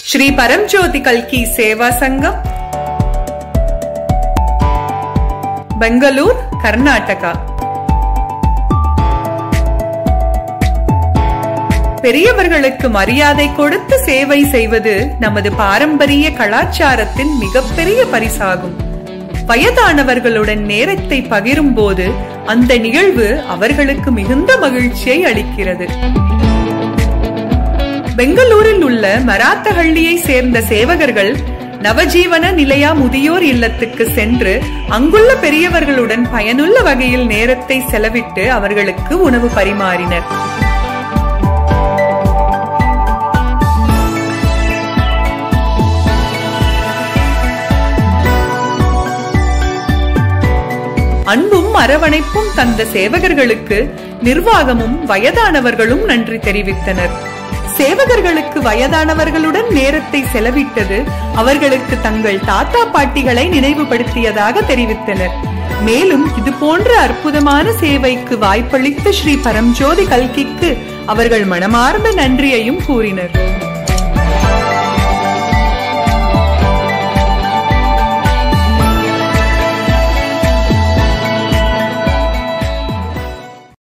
ಶ್ರೀ ಪರಂಜ್ಯೋತಿ ಕಲ್ಕಿ ಸೇವಾ ಸಂಘಂ பெங்களூர் கர்நாடகா பெரியவர்களுக்கு மரியாதை கொடுத்து சேவை செய்வது நமது பாரம்பரிய கலாச்சாரத்தின் மிகப்பெரிய பரிசாகும் வயதானவர்களுடன் நேரத்தை பகிரும் போது அந்த நிகழ்வு அவர்களுக்கு மிகுந்த மகிழ்ச்சியை அளிக்கிறது பெங்களூரில் உள்ள மராத்தஹள்ளியை சேர்ந்த சேவகர்கள் நவஜீவன நிலையா முதியோர் இல்லத்துக்கு சென்று அங்குள்ள பெரியவர்களுடன் பயனுள்ள வகையில் நேரத்தை செலவிட்டு அவர்களுக்கு உணவு பரிமாறினர் அன்பும் அரவணைப்பும் தந்த சேவகர்களுக்கு நிர்வாகமும் வயதானவர்களும் நன்றி தெரிவித்தனர் சேவகர்களுக்கு வயதானவர்களுடன் நேரத்தை செலவிட்டது அவர்களுக்கு தங்கள் தாத்தா பாட்டிகளை நினைவுபடுத்தியதாக தெரிவித்தனர் மேலும் இது போன்ற அற்புதமான சேவைக்கு வாய்ப்பளித்த ஸ்ரீ பரம்ஜோதி கல்கிக்கு அவர்கள் மனமார்ந்த நன்றியையும் கூறினர்